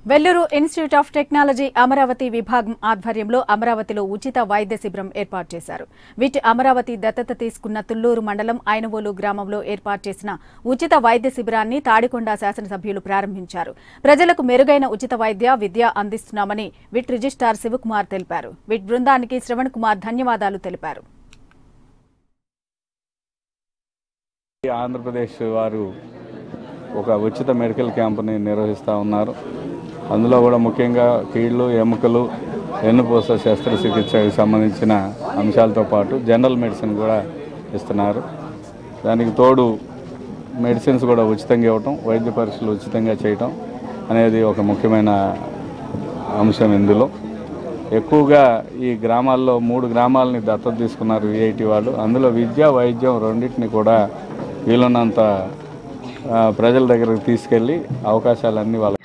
Vellore institute of technology Amaravati విభాగం ఆధ్వర్యంలో అమరావతిలో ఉచిత వైద్య శిబిరం ఏర్పాటు చేశారు వీటి అమరావతి దత్తత తీసుకున్న తుళ్లూరు మండలం ఐనవోలు గ్రామంలో ఏర్పాటు చేసిన ఉచిత వైద్య శిబిరాన్ని తాడికొండ శాసనసభ్యులు ప్రారంభించారు ప్రజలకు మెరుగైన ఉచిత వైద్య విద్య అందిస్తున్నామని విట్ రిజిస్ట్రార్ శివకుమార్ తెలిపారు విట్ బృందానికి శ్రవణ్ కుమార్ ధన్యవాదాలు తెలిపారు ఆంధ్రప్రదేశ్ వారు ఒక ఉచిత మెడికల్ క్యాంపుని నిర్వహిస్తూ ఉన్నారు అందులో కూడా ముఖ్యంగా కీళ్ళు ఎముకలు వెన్నుపూస శస్త్రచికిత్సకు సంబంధించిన అంశాలతో పాటు జనరల్ మెడిసిన్ కూడా ఇస్తున్నారు దానికి తోడు మెడిసిన్స్ కూడా ఉచితంగా ఇవ్వటం వైద్య పరీక్షలు ఉచితంగా చేయటం అనేది ఒక ముఖ్యమైన అంశం ఇందులో ఎక్కువగా ఈ గ్రామాల్లో మూడు గ్రామాలని దత్తత తీసుకున్నారు విఐటి వాళ్ళు అందులో విద్య వైద్యం రెండింటిని కూడా వీలున్నంత ఆ, ప్రజల దగ్గరకు తీసుకెళ్ళి అవకాశాలన్నీ వాళ్ళకి